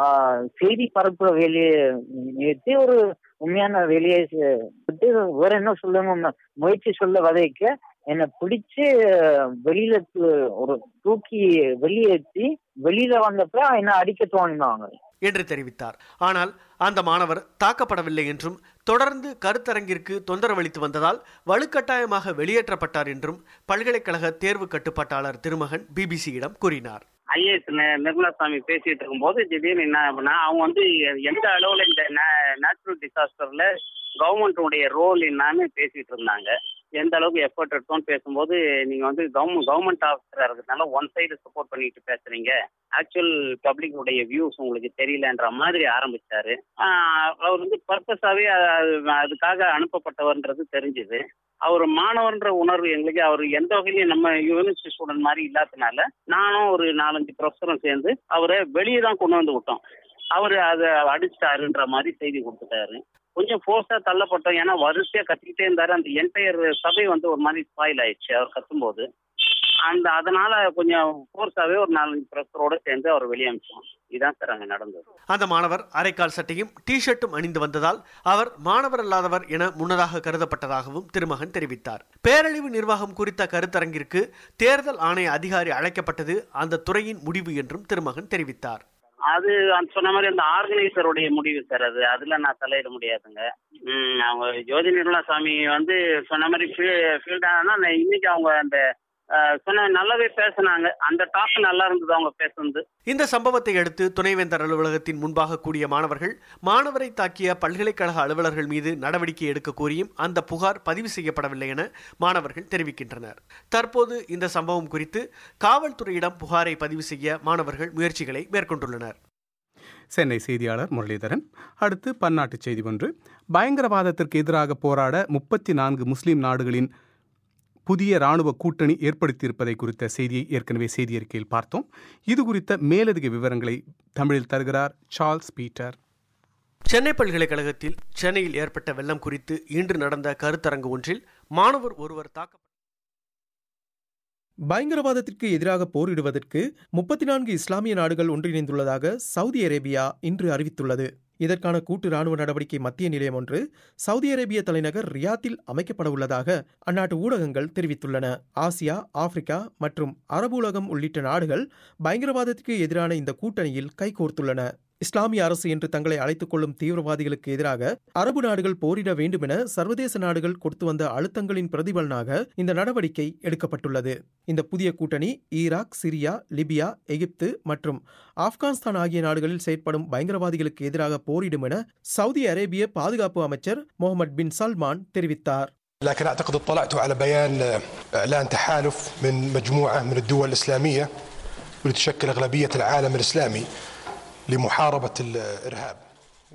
செய்தி பரப்புற வேலையை நிறுத்தி ஒரு உண்மையான வேலையை விட்டு வேற என்ன சொல்லுங்க முயற்சி சொல்ல வதைக்க என்னை பிடிச்சு வெளியில ஒரு தூக்கி வெளியேற்றி வெளியில வந்தப்ப என்ன அடிக்க தோணினாங்க என்று தெரிவித்தார் ஆனால் அந்த மாணவர் தாக்கப்படவில்லை என்றும் தொடர்ந்து கருத்தரங்கிற்கு தொந்தரவளித்து வந்ததால் வலுக்கட்டாயமாக வெளியேற்றப்பட்டார் என்றும் பல்கலைக்கழக தேர்வு கட்டுப்பாட்டாளர் திருமகன் பிபிசியிடம் கூறினார் ஐஏஎஸ் நிர்மலா சாமி பேசிட்டு இருக்கும்போது திடீர்னு என்ன அப்படின்னா அவங்க வந்து எந்த அளவில் இந்த நேச்சுரல் டிசாஸ்டர்ல கவர்மெண்ட்டுடைய ரோல் என்னன்னு பேசிட்டு இருந்தாங்க எந்த அளவுக்கு எஃபர்ட் எடுத்தோம்னு பேசும்போது நீங்க வந்து கவர்மெண்ட் கவர்மெண்ட் ஆஃபீஸரா இருக்கிறதுனால ஒன் சைடு சப்போர்ட் பண்ணிட்டு பேசுறீங்க ஆக்சுவல் பப்ளிக்குடைய வியூஸ் உங்களுக்கு தெரியலன்ற மாதிரி ஆரம்பிச்சாரு அவர் வந்து பர்பஸாவே அதுக்காக அனுப்பப்பட்டவர்ன்றது தெரிஞ்சுது அவர் மாணவர்ன்ற உணர்வு எங்களுக்கு அவர் எந்த வகையிலையும் நம்ம யூனிவர்சிட்டி ஸ்டூடெண்ட் மாதிரி இல்லாதனால நானும் ஒரு நாலஞ்சு ப்ரொஃபஸரும் சேர்ந்து அவரை வெளியே தான் கொண்டு வந்து விட்டோம் அவர் அதை அடிச்சிட்டாருன்ற மாதிரி செய்தி கொடுத்துட்டாரு கொஞ்சம் ஃபோர்ஸாக தள்ளப்பட்டோம் ஏன்னா வரிசையாக கத்திக்கிட்டே இருந்தாரு அந்த என்டையர் சபை வந்து ஒரு மாதிரி ஸ்பாயில் ஆயிடுச்சு அவர் கத்தும்போது அந்த அதனால கொஞ்சம் ஃபோர்ஸாகவே ஒரு நாலஞ்சு ப்ரொஃபஸரோட சேர்ந்து அவர் வெளியே அனுப்பிச்சோம் இதுதான் சார் அங்கே நடந்தது அந்த மாணவர் அரைக்கால் சட்டையும் டி ஷர்ட்டும் அணிந்து வந்ததால் அவர் மாணவர் அல்லாதவர் என முன்னதாக கருதப்பட்டதாகவும் திருமகன் தெரிவித்தார் பேரழிவு நிர்வாகம் குறித்த கருத்தரங்கிற்கு தேர்தல் ஆணைய அதிகாரி அழைக்கப்பட்டது அந்த துறையின் முடிவு என்றும் திருமகன் தெரிவித்தார் அது சொன்ன மாதிரி அந்த ஆர்கனைசருடைய முடிவு சார் அது அதுல நான் தலையிட முடியாதுங்க அவங்க ஜோதி நிர்மலா சாமி வந்து சொன்ன மாதிரி ஃபீல்ட் ஆனால் இன்னைக்கு அவங்க அந்த சொன்ன நல்லாவே பேசினாங்க அந்த டாக் நல்லா இருந்தது அவங்க பேசுனது இந்த சம்பவத்தை அடுத்து துணைவேந்தர் அலுவலகத்தின் முன்பாக கூடிய மாணவர்கள் மாணவரை தாக்கிய பல்கலைக்கழக அலுவலர்கள் மீது நடவடிக்கை எடுக்க கோரியும் அந்த புகார் பதிவு செய்யப்படவில்லை என மாணவர்கள் தெரிவிக்கின்றனர் தற்போது இந்த சம்பவம் குறித்து காவல்துறையிடம் புகாரை பதிவு செய்ய மாணவர்கள் முயற்சிகளை மேற்கொண்டுள்ளனர் சென்னை செய்தியாளர் முரளிதரன் அடுத்து பன்னாட்டு செய்தி ஒன்று பயங்கரவாதத்திற்கு எதிராக போராட முப்பத்தி நான்கு முஸ்லிம் நாடுகளின் புதிய ராணுவ கூட்டணி ஏற்படுத்தியிருப்பதை குறித்த செய்தியை ஏற்கனவே செய்தி அறிக்கையில் பார்த்தோம் இது குறித்த மேலதிக விவரங்களை தமிழில் தருகிறார் சார்ல்ஸ் பீட்டர் சென்னை பல்கலைக்கழகத்தில் சென்னையில் ஏற்பட்ட வெள்ளம் குறித்து இன்று நடந்த கருத்தரங்கு ஒன்றில் மாணவர் ஒருவர் தாக்க பயங்கரவாதத்திற்கு எதிராக போரிடுவதற்கு முப்பத்தி நான்கு இஸ்லாமிய நாடுகள் ஒன்றிணைந்துள்ளதாக சவுதி அரேபியா இன்று அறிவித்துள்ளது இதற்கான கூட்டு ராணுவ நடவடிக்கை மத்திய நிலையம் ஒன்று சவுதி அரேபிய தலைநகர் ரியாத்தில் அமைக்கப்பட உள்ளதாக அந்நாட்டு ஊடகங்கள் தெரிவித்துள்ளன ஆசியா ஆப்பிரிக்கா மற்றும் அரபு உலகம் உள்ளிட்ட நாடுகள் பயங்கரவாதத்திற்கு எதிரான இந்த கூட்டணியில் கைகோர்த்துள்ளன இஸ்லாமிய அரசு என்று தங்களை அழைத்துக் கொள்ளும் தீவிரவாதிகளுக்கு எதிராக அரபு நாடுகள் போரிட வேண்டுமென சர்வதேச நாடுகள் கொடுத்து வந்த அழுத்தங்களின் பிரதிபலனாக இந்த நடவடிக்கை எடுக்கப்பட்டுள்ளது இந்த புதிய கூட்டணி ஈராக் சிரியா லிபியா எகிப்து மற்றும் ஆப்கானிஸ்தான் ஆகிய நாடுகளில் செயற்படும் பயங்கரவாதிகளுக்கு எதிராக போரிடும் என சவுதி அரேபிய பாதுகாப்பு அமைச்சர் முகமது பின் சல்மான் தெரிவித்தார் لكن اعتقد اطلعت على بيان اعلان تحالف من مجموعه من الدول الاسلاميه واللي تشكل اغلبيه العالم الاسلامي لمحاربه الارهاب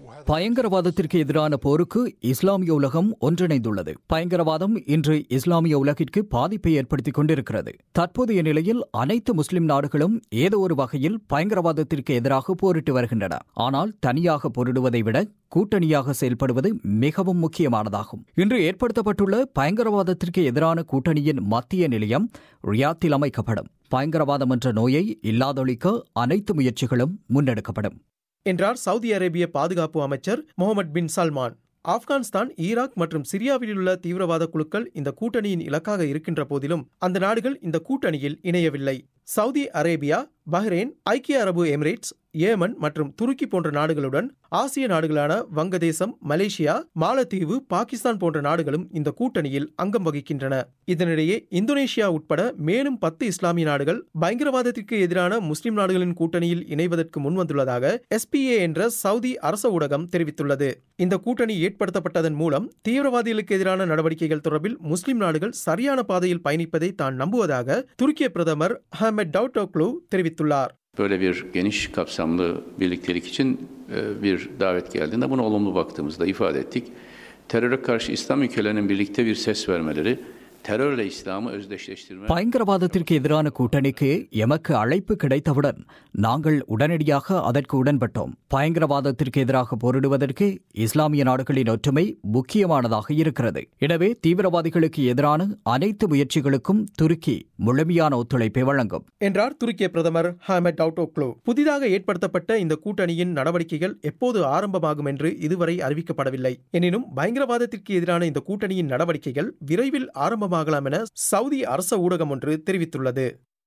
பயங்கரவாதத்திற்கு எதிரான போருக்கு இஸ்லாமிய உலகம் ஒன்றிணைந்துள்ளது பயங்கரவாதம் இன்று இஸ்லாமிய உலகிற்கு பாதிப்பை ஏற்படுத்திக் கொண்டிருக்கிறது தற்போதைய நிலையில் அனைத்து முஸ்லிம் நாடுகளும் ஏதோ ஒரு வகையில் பயங்கரவாதத்திற்கு எதிராக போரிட்டு வருகின்றன ஆனால் தனியாக போரிடுவதை விட கூட்டணியாக செயல்படுவது மிகவும் முக்கியமானதாகும் இன்று ஏற்படுத்தப்பட்டுள்ள பயங்கரவாதத்திற்கு எதிரான கூட்டணியின் மத்திய நிலையம் ரியாத்தில் அமைக்கப்படும் பயங்கரவாதம் என்ற நோயை இல்லாதொழிக்க அனைத்து முயற்சிகளும் முன்னெடுக்கப்படும் என்றார் சவுதி அரேபிய பாதுகாப்பு அமைச்சர் Mohammed bin Salman Afghanistan Iraq மற்றும் சிரியாவில் உள்ள தீவிரவாத குழுக்கள் இந்த கூட்டணியின் இலக்காக இருக்கின்ற போதிலும் அந்த நாடுகள் இந்த கூட்டணியில் இணையவில்லை சவுதி அரேபியா பஹ்ரைன் ஐக்கிய அரபு எமிரேட்ஸ் ஏமன் மற்றும் துருக்கி போன்ற நாடுகளுடன் ஆசிய நாடுகளான வங்கதேசம் மலேசியா மாலத்தீவு பாகிஸ்தான் போன்ற நாடுகளும் இந்த கூட்டணியில் அங்கம் வகிக்கின்றன இதனிடையே இந்தோனேஷியா உட்பட மேலும் பத்து இஸ்லாமிய நாடுகள் பயங்கரவாதத்திற்கு எதிரான முஸ்லிம் நாடுகளின் கூட்டணியில் இணைவதற்கு முன்வந்துள்ளதாக எஸ்பிஏ என்ற சவுதி அரச ஊடகம் தெரிவித்துள்ளது இந்த கூட்டணி ஏற்படுத்தப்பட்டதன் மூலம் தீவிரவாதிகளுக்கு எதிரான நடவடிக்கைகள் தொடர்பில் முஸ்லிம் நாடுகள் சரியான பாதையில் பயணிப்பதை தான் நம்புவதாக துருக்கிய பிரதமர் அஹமத் டவுட்டோக்லு தெரிவித்துள்ளார் Böyle bir geniş kapsamlı birliktelik için e, bir davet geldiğinde bunu olumlu baktığımızda ifade ettik. Teröre karşı İslam ülkelerinin birlikte bir ses vermeleri, terörle İslam'ı özdeşleştirme... பயங்கரவாதத்திற்கு எதிரான கூட்டணிக்கு எமக்கு அழைப்பு கிடைத்தவுடன் நாங்கள் உடனடியாக அதற்கு உடன்பட்டோம் பயங்கரவாதத்திற்கு எதிராக போரிடுவதற்கு இஸ்லாமிய நாடுகளின் ஒற்றுமை முக்கியமானதாக இருக்கிறது எனவே தீவிரவாதிகளுக்கு எதிரான அனைத்து முயற்சிகளுக்கும் துருக்கி முழுமையான ஒத்துழைப்பை வழங்கும் என்றார் துருக்கிய பிரதமர் ஹாமட் டவுட்டோக்லோ புதிதாக ஏற்படுத்தப்பட்ட இந்த கூட்டணியின் நடவடிக்கைகள் எப்போது ஆரம்பமாகும் என்று இதுவரை அறிவிக்கப்படவில்லை எனினும் பயங்கரவாதத்திற்கு எதிரான இந்த கூட்டணியின் நடவடிக்கைகள் விரைவில் ஆரம்பமாகலாம் என சவுதி அரச ஊடகம் ஒன்று தெரிவித்துள்ளது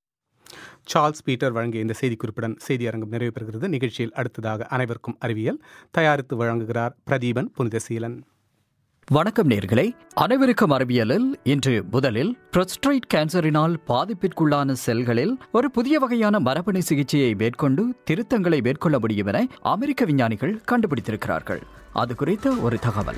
சார்ல்ஸ் பீட்டர் வழங்கிய இந்த செய்திக்குறிப்புடன் செய்தி அரங்கம் நிறைவு பெறுகிறது நிகழ்ச்சியில் அடுத்ததாக அனைவருக்கும் அறிவியல் தயாரித்து வழங்குகிறார் பிரதீபன் புனிதசீலன் வணக்கம் நேர்களே அனைவருக்கும் அறிவியலில் இன்று முதலில் புரஸ்ட்ரைட் கேன்சரினால் பாதிப்பிற்குள்ளான செல்களில் ஒரு புதிய வகையான மரபணு சிகிச்சையை மேற்கொண்டு திருத்தங்களை மேற்கொள்ள முடியும் என அமெரிக்க விஞ்ஞானிகள் கண்டுபிடித்திருக்கிறார்கள் அது குறித்த ஒரு தகவல்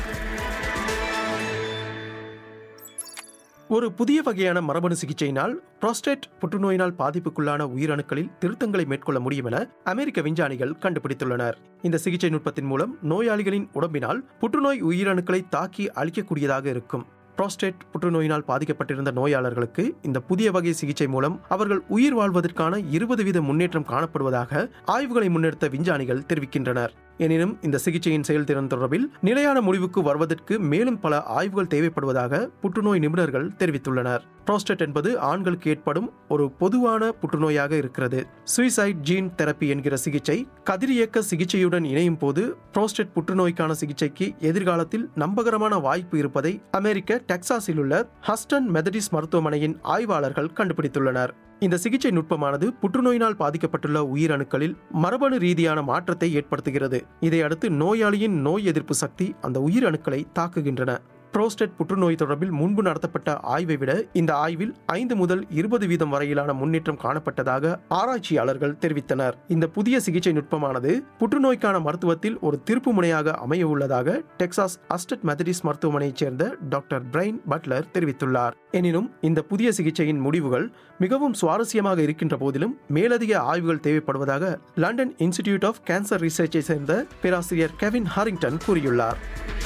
ஒரு புதிய வகையான மரபணு சிகிச்சையினால் புரோஸ்டேட் புற்றுநோயினால் பாதிப்புக்குள்ளான உயிரணுக்களில் திருத்தங்களை மேற்கொள்ள முடியும் என அமெரிக்க விஞ்ஞானிகள் கண்டுபிடித்துள்ளனர் இந்த சிகிச்சை நுட்பத்தின் மூலம் நோயாளிகளின் உடம்பினால் புற்றுநோய் உயிரணுக்களை தாக்கி அழிக்கக்கூடியதாக இருக்கும் புரோஸ்டேட் புற்றுநோயினால் பாதிக்கப்பட்டிருந்த நோயாளர்களுக்கு இந்த புதிய வகை சிகிச்சை மூலம் அவர்கள் உயிர் வாழ்வதற்கான இருபது வீத முன்னேற்றம் காணப்படுவதாக ஆய்வுகளை முன்னெடுத்த விஞ்ஞானிகள் தெரிவிக்கின்றனர் எனினும் இந்த சிகிச்சையின் செயல்திறன் தொடர்பில் நிலையான முடிவுக்கு வருவதற்கு மேலும் பல ஆய்வுகள் தேவைப்படுவதாக புற்றுநோய் நிபுணர்கள் தெரிவித்துள்ளனர் புரோஸ்டேட் என்பது ஆண்களுக்கு ஏற்படும் ஒரு பொதுவான புற்றுநோயாக இருக்கிறது சுயசைட் ஜீன் தெரப்பி என்கிற சிகிச்சை கதிரியக்க சிகிச்சையுடன் இணையும் போது புரோஸ்டேட் புற்றுநோய்க்கான சிகிச்சைக்கு எதிர்காலத்தில் நம்பகரமான வாய்ப்பு இருப்பதை அமெரிக்க டெக்சாஸில் உள்ள ஹஸ்டன் மெதடிஸ் மருத்துவமனையின் ஆய்வாளர்கள் கண்டுபிடித்துள்ளனர் இந்த சிகிச்சை நுட்பமானது புற்றுநோயினால் பாதிக்கப்பட்டுள்ள உயிரணுக்களில் மரபணு ரீதியான மாற்றத்தை ஏற்படுத்துகிறது இதையடுத்து நோயாளியின் நோய் எதிர்ப்பு சக்தி அந்த உயிரணுக்களை தாக்குகின்றன புரோஸ்டேட் புற்றுநோய் தொடர்பில் முன்பு நடத்தப்பட்ட ஆய்வை விட இந்த ஆய்வில் ஐந்து முதல் இருபது வீதம் வரையிலான முன்னேற்றம் காணப்பட்டதாக ஆராய்ச்சியாளர்கள் தெரிவித்தனர் இந்த புதிய சிகிச்சை நுட்பமானது புற்றுநோய்க்கான மருத்துவத்தில் ஒரு திருப்பு முனையாக அமைய உள்ளதாக டெக்சாஸ் அஸ்டட் மெத்தடிஸ் மருத்துவமனையைச் சேர்ந்த டாக்டர் பிரைன் பட்லர் தெரிவித்துள்ளார் எனினும் இந்த புதிய சிகிச்சையின் முடிவுகள் மிகவும் சுவாரஸ்யமாக இருக்கின்ற போதிலும் மேலதிக ஆய்வுகள் தேவைப்படுவதாக லண்டன் இன்ஸ்டிடியூட் ஆஃப் கேன்சர் ரிசர்ச்சை சேர்ந்த பேராசிரியர் கெவின் ஹாரிங்டன் கூறியுள்ளார்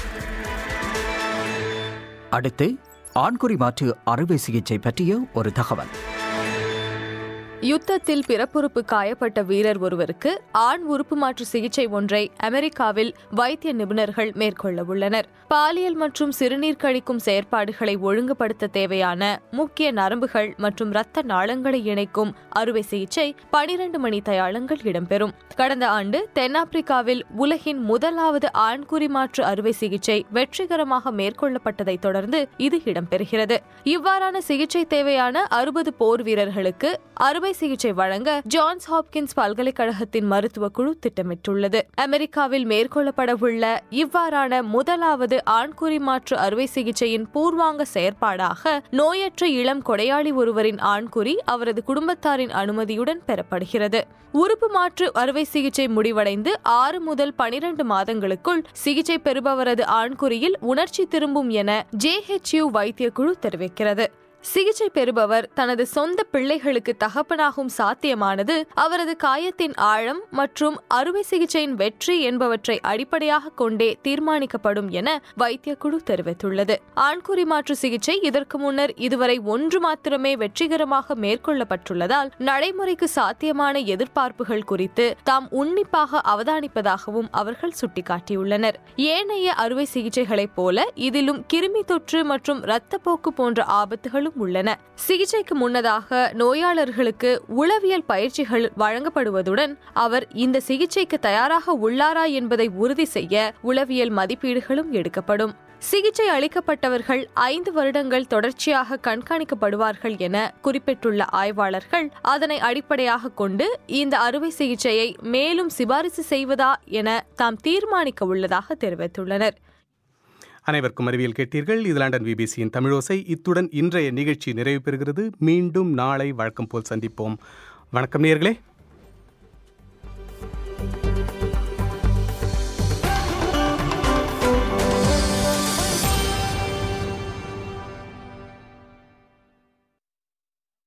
அடுத்து ஆண்குறி மாற்று அறுவை சிகிச்சை பற்றிய ஒரு தகவல் யுத்தத்தில் பிறப்புறுப்பு காயப்பட்ட வீரர் ஒருவருக்கு ஆண் உறுப்பு மாற்று சிகிச்சை ஒன்றை அமெரிக்காவில் வைத்திய நிபுணர்கள் மேற்கொள்ள உள்ளனர் பாலியல் மற்றும் சிறுநீர் கழிக்கும் செயற்பாடுகளை ஒழுங்குபடுத்த தேவையான முக்கிய நரம்புகள் மற்றும் இரத்த நாளங்களை இணைக்கும் அறுவை சிகிச்சை பனிரண்டு மணி தயாளங்கள் இடம்பெறும் கடந்த ஆண்டு தென்னாப்பிரிக்காவில் உலகின் முதலாவது ஆண்குறி மாற்று அறுவை சிகிச்சை வெற்றிகரமாக மேற்கொள்ளப்பட்டதை தொடர்ந்து இது இடம்பெறுகிறது இவ்வாறான சிகிச்சை தேவையான அறுபது போர் வீரர்களுக்கு அறுவை சிகிச்சை வழங்க ஜான்ஸ் ஹாப்கின்ஸ் பல்கலைக்கழகத்தின் மருத்துவ குழு திட்டமிட்டுள்ளது அமெரிக்காவில் மேற்கொள்ளப்படவுள்ள இவ்வாறான முதலாவது ஆண்குறி மாற்று அறுவை சிகிச்சையின் பூர்வாங்க செயற்பாடாக நோயற்ற இளம் கொடையாளி ஒருவரின் ஆண்குறி அவரது குடும்பத்தாரின் அனுமதியுடன் பெறப்படுகிறது உறுப்பு மாற்று அறுவை சிகிச்சை முடிவடைந்து ஆறு முதல் பனிரண்டு மாதங்களுக்குள் சிகிச்சை பெறுபவரது ஆண்குறியில் உணர்ச்சி திரும்பும் என ஜேஹெச்யூ வைத்திய குழு தெரிவிக்கிறது சிகிச்சை பெறுபவர் தனது சொந்த பிள்ளைகளுக்கு தகப்பனாகும் சாத்தியமானது அவரது காயத்தின் ஆழம் மற்றும் அறுவை சிகிச்சையின் வெற்றி என்பவற்றை அடிப்படையாக கொண்டே தீர்மானிக்கப்படும் என வைத்திய குழு தெரிவித்துள்ளது ஆண்குறி மாற்று சிகிச்சை இதற்கு முன்னர் இதுவரை ஒன்று மாத்திரமே வெற்றிகரமாக மேற்கொள்ளப்பட்டுள்ளதால் நடைமுறைக்கு சாத்தியமான எதிர்பார்ப்புகள் குறித்து தாம் உன்னிப்பாக அவதானிப்பதாகவும் அவர்கள் சுட்டிக்காட்டியுள்ளனர் ஏனைய அறுவை சிகிச்சைகளைப் போல இதிலும் கிருமி தொற்று மற்றும் இரத்தப்போக்கு போன்ற ஆபத்துகளும் உள்ளன சிகிச்சைக்கு முன்னதாக நோயாளர்களுக்கு உளவியல் பயிற்சிகள் வழங்கப்படுவதுடன் அவர் இந்த சிகிச்சைக்கு தயாராக உள்ளாரா என்பதை உறுதி செய்ய உளவியல் மதிப்பீடுகளும் எடுக்கப்படும் சிகிச்சை அளிக்கப்பட்டவர்கள் ஐந்து வருடங்கள் தொடர்ச்சியாக கண்காணிக்கப்படுவார்கள் என குறிப்பிட்டுள்ள ஆய்வாளர்கள் அதனை அடிப்படையாக கொண்டு இந்த அறுவை சிகிச்சையை மேலும் சிபாரிசு செய்வதா என தாம் தீர்மானிக்க உள்ளதாக தெரிவித்துள்ளனர் அனைவருக்கும் அறிவியல் கேட்டீர்கள் இது லண்டன் பிபிசியின் தமிழோசை இத்துடன் இன்றைய நிகழ்ச்சி நிறைவு பெறுகிறது மீண்டும் நாளை வழக்கம் போல் சந்திப்போம் வணக்கம் நேர்களே